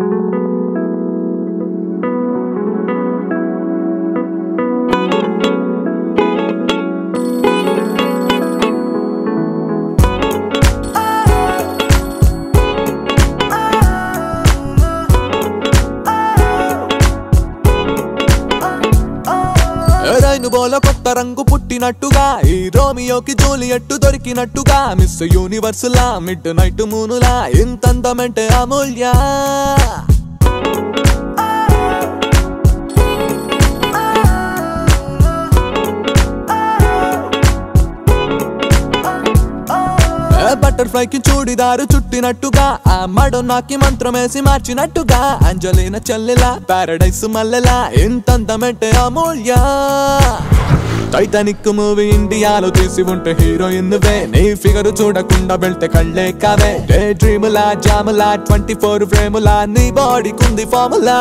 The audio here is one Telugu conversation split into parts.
రైను బోల కొత్త రంగు పుట్టినట్టుగా ఈ రోమియోకి జూలియట్టు దొరికినట్టుగా మిస్ యూనివర్స్ లా మిడ్ నైట్ మూనులా ఇంత అందమంటే అమూల్య బటర్ఫ్లై కి చూడిదారు చుట్టినట్టుగా ఆ మడోనాకి మంత్రమేసి మార్చినట్టుగా అంజలిన చెల్లెలా పారడైస్ మల్లెలా ఇంత అందమంటే అమూల్య టైటానిక్ మూవీ ఇండియాలో తీసి ఉంటే హీరోయిన్ వే నీ ఫిగర్ చూడకుండా వెళ్తే కళ్ళే కావే డే డ్రీములా జాములా ట్వంటీ ఫోర్ ఫ్రేములా నీ బాడీ కుంది ఫార్ములా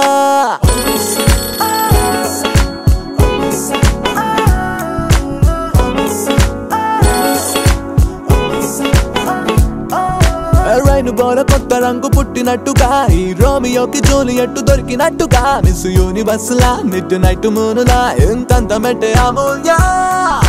రైను బోల కొత్త రంగు పుట్టినట్టుగా ఈ రోమియోకి జూలియట్టు దొరికినట్టుగా మిస్ యూనివర్స్ లా మిడ్ నైట్ మూనులా ఎంత అందమంటే అమూల్య